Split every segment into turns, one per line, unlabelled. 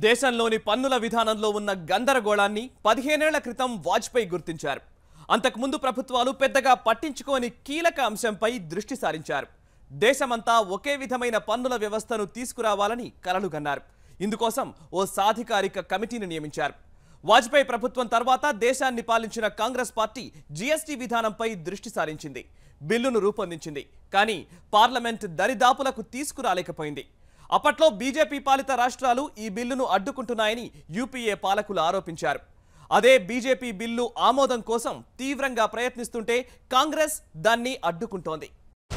దేశంలోని పన్నుల విధానంలో ఉన్న గందరగోళాన్ని పదిహేనేళ్ల క్రితం వాజ్పేయి గుర్తించారు అంతకుముందు ప్రభుత్వాలు పెద్దగా పట్టించుకోని కీలక అంశంపై దృష్టి సారించారు దేశమంతా ఒకే విధమైన పన్నుల వ్యవస్థను తీసుకురావాలని కలలు కన్నారు ఇందుకోసం ఓ సాధికారిక కమిటీని నియమించారు వాజ్పేయి ప్రభుత్వం తర్వాత దేశాన్ని పాలించిన కాంగ్రెస్ పార్టీ జీఎస్టీ విధానంపై దృష్టి సారించింది బిల్లును రూపొందించింది కానీ పార్లమెంట్ దరిదాపులకు తీసుకురాలేకపోయింది అప్పట్లో బీజేపీ పాలిత రాష్ట్రాలు ఈ బిల్లును అడ్డుకుంటున్నాయని యూపీఏ పాలకులు ఆరోపించారు అదే బీజేపీ బిల్లు ఆమోదం కోసం తీవ్రంగా ప్రయత్నిస్తుంటే కాంగ్రెస్ దాన్ని అడ్డుకుంటోంది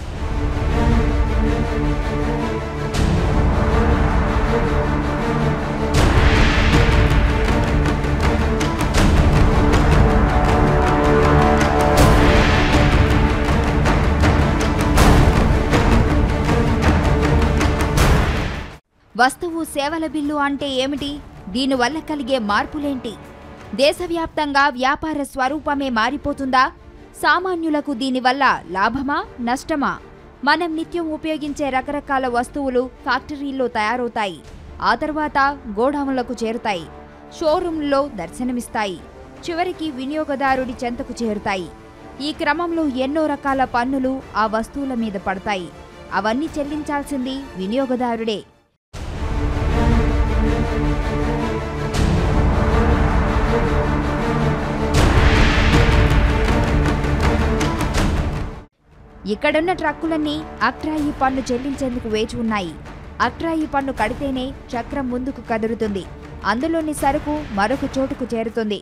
వస్తువు సేవల బిల్లు అంటే ఏమిటి దీనివల్ల కలిగే మార్పులేంటి దేశవ్యాప్తంగా వ్యాపార స్వరూపమే మారిపోతుందా సామాన్యులకు దీనివల్ల లాభమా నష్టమా మనం నిత్యం ఉపయోగించే రకరకాల వస్తువులు ఫ్యాక్టరీల్లో తయారవుతాయి ఆ తర్వాత గోడౌన్లకు చేరుతాయి షోరూంల్లో దర్శనమిస్తాయి చివరికి వినియోగదారుడి చెంతకు చేరుతాయి ఈ క్రమంలో ఎన్నో రకాల పన్నులు ఆ వస్తువుల మీద పడతాయి అవన్నీ చెల్లించాల్సింది వినియోగదారుడే ఇక్కడున్న ట్రక్కులన్నీ అక్రాయి పన్ను చెల్లించేందుకు వేచి ఉన్నాయి అక్రాయి పన్ను కడితేనే చక్రం ముందుకు కదులుతుంది అందులోని సరుకు మరొక చోటుకు చేరుతుంది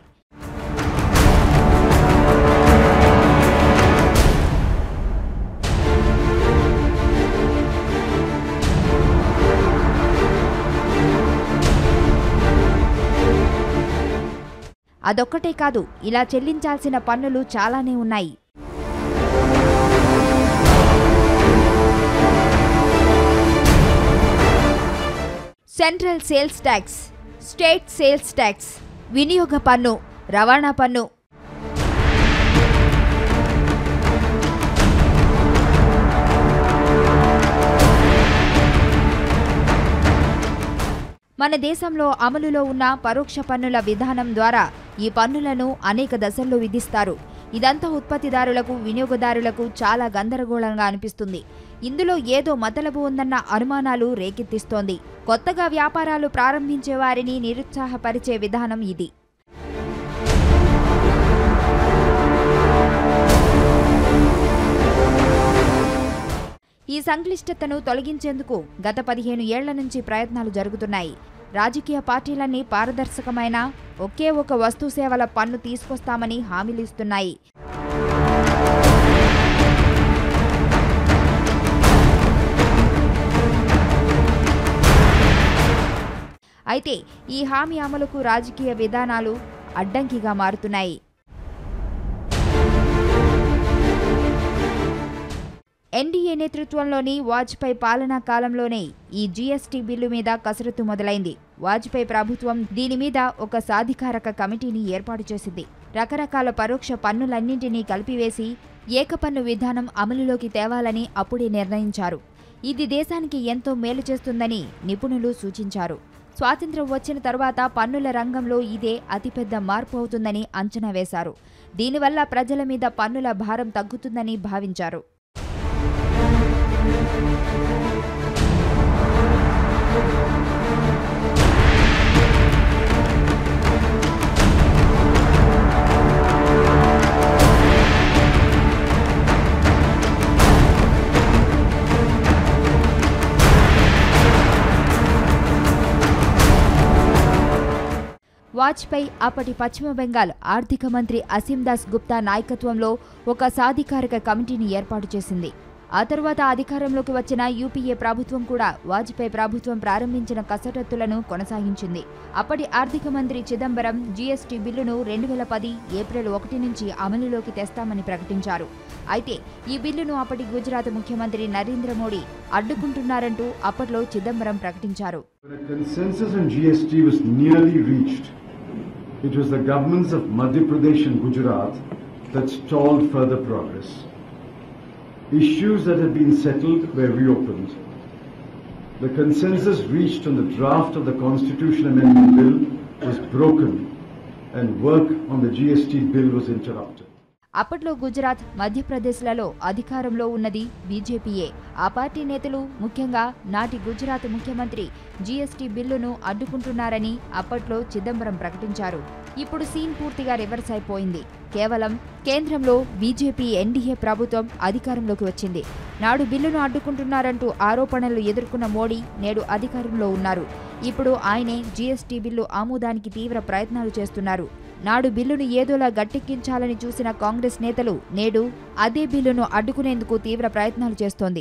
అదొక్కటే కాదు ఇలా చెల్లించాల్సిన పన్నులు చాలానే ఉన్నాయి central sales tax state sales tax వినియోగ పన్ను రవాణా పన్ను మన దేశంలో అమలులో ఉన్న పరోక్ష పన్నుల విధానం ద్వారా ఈ పన్నులను అనేక దశల్లో విధిస్తారు ఇదంతా ఉత్పత్తిదారులకు వినియోగదారులకు చాలా గందరగోళంగా అనిపిస్తుంది ఇందులో ఏదో మతలబు ఉందన్న అనుమానాలు రేకెత్తిస్తోంది కొత్తగా వ్యాపారాలు ప్రారంభించే వారిని నిరుత్సాహపరిచే విధానం ఇది ఈ సంక్లిష్టతను తొలగించేందుకు గత పదిహేను ఏళ్ల నుంచి ప్రయత్నాలు జరుగుతున్నాయి రాజకీయ పార్టీలన్నీ పారదర్శకమైన ఒకే ఒక వస్తు సేవల పన్ను తీసుకొస్తామని హామీలిస్తున్నాయి అయితే ఈ హామీ అమలుకు రాజకీయ విధానాలు అడ్డంకిగా మారుతున్నాయి ఎన్డీఏ నేతృత్వంలోని వాజ్పేయి పాలనా కాలంలోనే ఈ జీఎస్టీ బిల్లు మీద కసరత్తు మొదలైంది వాజ్పేయి ప్రభుత్వం దీని మీద ఒక సాధికారక కమిటీని ఏర్పాటు చేసింది రకరకాల పరోక్ష పన్నులన్నింటినీ కలిపివేసి ఏకపన్ను విధానం అమలులోకి తేవాలని అప్పుడే నిర్ణయించారు ఇది దేశానికి ఎంతో మేలు చేస్తుందని నిపుణులు సూచించారు స్వాతంత్ర్యం వచ్చిన తర్వాత పన్నుల రంగంలో ఇదే అతిపెద్ద మార్పు అవుతుందని అంచనా వేశారు దీనివల్ల ప్రజల మీద పన్నుల భారం తగ్గుతుందని భావించారు వాజ్పేయి అప్పటి పశ్చిమ బెంగాల్ ఆర్థిక మంత్రి అసీం దాస్ గుప్తా నాయకత్వంలో ఒక సాధికారిక కమిటీని ఏర్పాటు చేసింది ఆ తర్వాత అధికారంలోకి వచ్చిన యూపీఏ ప్రభుత్వం కూడా వాజ్పేయి ప్రభుత్వం ప్రారంభించిన కసరత్తులను కొనసాగించింది అప్పటి ఆర్థిక మంత్రి చిదంబరం జీఎస్టీ బిల్లును రెండు వేల పది ఏప్రిల్ ఒకటి నుంచి అమలులోకి తెస్తామని ప్రకటించారు అయితే ఈ బిల్లును అప్పటి గుజరాత్ ముఖ్యమంత్రి నరేంద్ర మోడీ అడ్డుకుంటున్నారంటూ అప్పట్లో చిదంబరం ప్రకటించారు
When a consensus on GST was nearly reached, it was the governments of Madhya Pradesh and Gujarat that stalled further progress. Issues that had been settled were reopened. the consensus reached on the draft of the Constitution Amendment Bill was broken and work on the GST bill was interrupted.
అప్పట్లో గుజరాత్ మధ్యప్రదేశ్లలో అధికారంలో ఉన్నది బీజేపీయే ఆ party నేతలు ముఖ్యంగా నాటి గుజరాత్ ముఖ్యమంత్రి GST బిల్లును అడ్డుకుంటున్నారని అప్పట్లో చిదంబరం ప్రకటించారు ఇప్పుడు సీన్ పూర్తిగా రివర్స్ అయిపోయింది కేవలం కేంద్రంలో బీజేపీ ఎన్డీఏ ప్రభుత్వం అధికారంలోకి వచ్చింది నాడు బిల్లును అడ్డుకుంటున్నారంటూ ఆరోపణలు ఎదుర్కొన్న మోడీ నేడు అధికారంలో ఉన్నారు ఇప్పుడు ఆయనే జీఎస్టీ బిల్లు ఆమోదానికి తీవ్ర ప్రయత్నాలు చేస్తున్నారు నాడు బిల్లును ఏదోలా గట్టెక్కించాలని చూసిన కాంగ్రెస్ నేతలు నేడు అదే బిల్లును అడ్డుకునేందుకు తీవ్ర ప్రయత్నాలు చేస్తోంది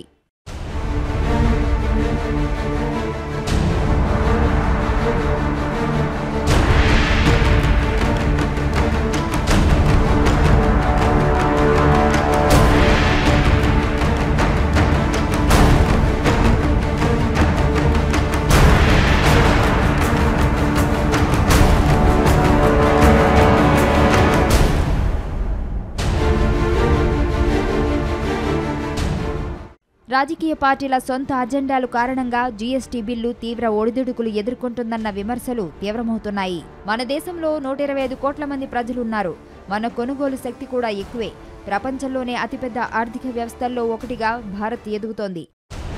రాజకీయ పార్టీల సొంత అజెండాలు కారణంగా జీఎస్టీ బిల్లు తీవ్ర ఒడిదుడుకులు ఎదుర్కొంటుందన్న విమర్శలు తీవ్రమవుతున్నాయి మన దేశంలో నూట ఇరవై ఐదు కోట్ల మంది ప్రజలున్నారు మన కొనుగోలు శక్తి కూడా ఎక్కువే ప్రపంచంలోనే అతిపెద్ద ఆర్థిక వ్యవస్థల్లో ఒకటిగా భారత్ ఎదుగుతోంది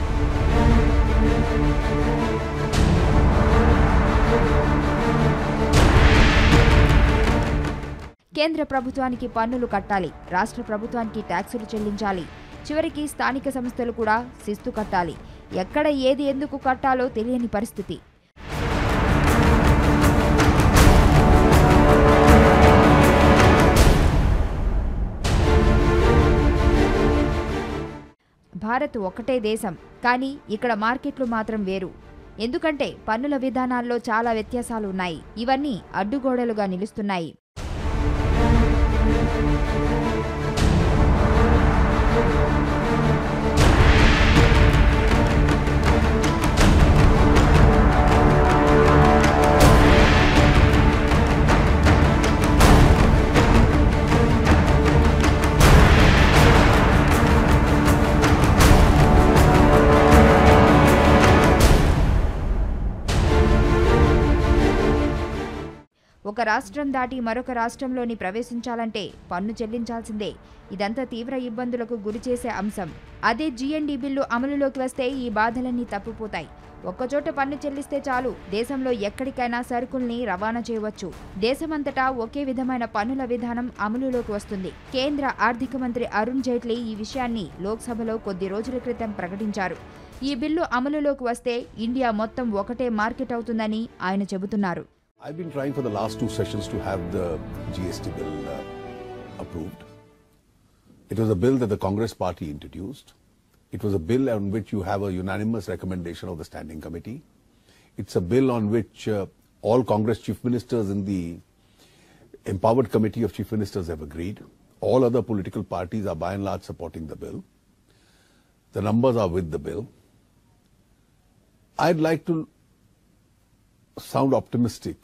కేంద్ర ప్రభుత్వానికి పన్నులు కట్టాలి రాష్ట్ర ప్రభుత్వానికి ట్యాక్సులు చెల్లించాలి చివరికి స్థానిక సంస్థలు కూడా శిస్తు కట్టాలి ఎక్కడ ఏది ఎందుకు కట్టాలో తెలియని పరిస్థితి భారత్ ఒకటే దేశం కానీ ఇక్కడ మార్కెట్లు మాత్రం వేరు ఎందుకంటే పన్నుల విధానాల్లో చాలా వ్యత్యాసాలు ఉన్నాయి ఇవన్నీ అడ్డుగోడలుగా నిలుస్తున్నాయి ఒక రాష్ట్రం దాటి మరొక రాష్ట్రంలోని ప్రవేశించాలంటే పన్ను చెల్లించాల్సిందే ఇదంతా తీవ్ర ఇబ్బందులకు గురిచేసే అంశం అదే జీఎన్డీ బిల్లు అమలులోకి వస్తే ఈ బాధలన్నీ తప్పిపోతాయి ఒక్కచోట పన్ను చెల్లిస్తే చాలు దేశంలో ఎక్కడికైనా సరుకుల్ని రవాణా చేయవచ్చు దేశమంతటా ఒకే విధమైన పన్నుల విధానం అమలులోకి వస్తుంది కేంద్ర ఆర్థిక మంత్రి అరుణ్ జైట్లీ ఈ విషయాన్ని లోక్సభలో కొద్ది రోజుల క్రితం ప్రకటించారు ఈ బిల్లు అమలులోకి వస్తే ఇండియా మొత్తం ఒకటే మార్కెట్ అవుతుందని ఆయన చెబుతున్నారు
I've been trying for the last two sessions to have the GST bill uh, approved. It was a bill that the Congress party introduced. It was a bill on which you have a unanimous recommendation of the standing committee. It's a bill on which uh, all Congress chief ministers in the empowered committee of chief ministers have agreed. All other political parties are by and large supporting the bill. The numbers are with the bill. I'd like to sound optimistic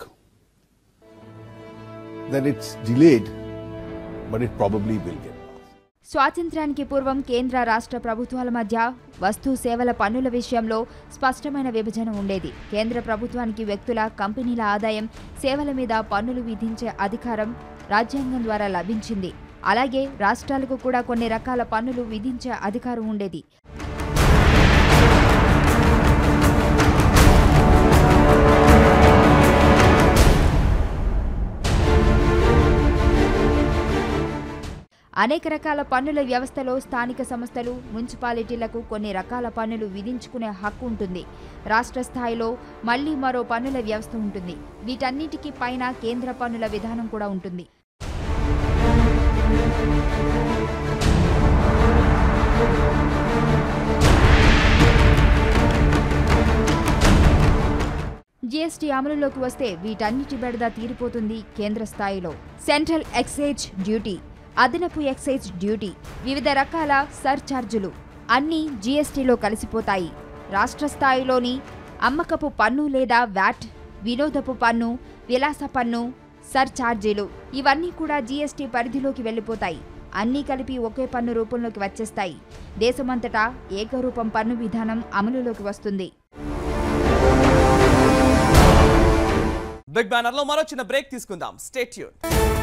that it's delayed, but it probably will get passed.
స్వాతంత్ర్యానికి పూర్వం కేంద్ర రాష్ట్ర ప్రభుత్వాల మధ్య వస్తు సేవల పన్నుల విషయంలో స్పష్టమైన విభజన ఉండేది కేంద్ర ప్రభుత్వానికి వ్యక్తుల కంపెనీల ఆదాయం సేవల మీద పన్నులు విధించే అధికారం రాజ్యాంగం ద్వారా లభించింది అలాగే రాష్ట్రాలకు కూడా కొన్ని రకాల పన్నులు విధించే అధికారం ఉండేది అనేక రకాల పన్నుల వ్యవస్థలో స్థానిక సంస్థలు మున్సిపాలిటీలకు కొన్ని రకాల పన్నులు విధించుకునే హక్కు ఉంటుంది రాష్ట్ర స్థాయిలో మళ్లీ మరో పన్నుల వ్యవస్థ ఉంటుంది వీటన్నిటికీ పైన కేంద్ర పన్నుల విధానం కూడా ఉంటుంది జీఎస్టీ అమలులోకి వస్తే వీటన్నిటి బెడద తీరిపోతుంది కేంద్ర స్థాయిలో సెంట్రల్ ఎక్సైజ్ డ్యూటీ అదనపు ఎక్సైజ్ డ్యూటీ వివిధ రకాల సర్ఛార్జులు అన్నీ జీఎస్టీలో కలిసిపోతాయి రాష్ట్ర స్థాయిలోని అమ్మకపు పన్ను లేదా వ్యాట్ వినోదపు పన్ను విలాస పన్ను సర్ఛార్జీలు ఇవన్నీ కూడా జీఎస్టీ పరిధిలోకి వెళ్ళిపోతాయి అన్నీ కలిపి ఒకే పన్ను రూపంలోకి వచ్చేస్తాయి దేశమంతటా ఏకరూపం పన్ను విధానం అమలులోకి వస్తుంది
బిగ్ బ్యానర్ లో మరో చిన్న బ్రేక్ తీసుకుందాం స్టేట్ ట్యూన్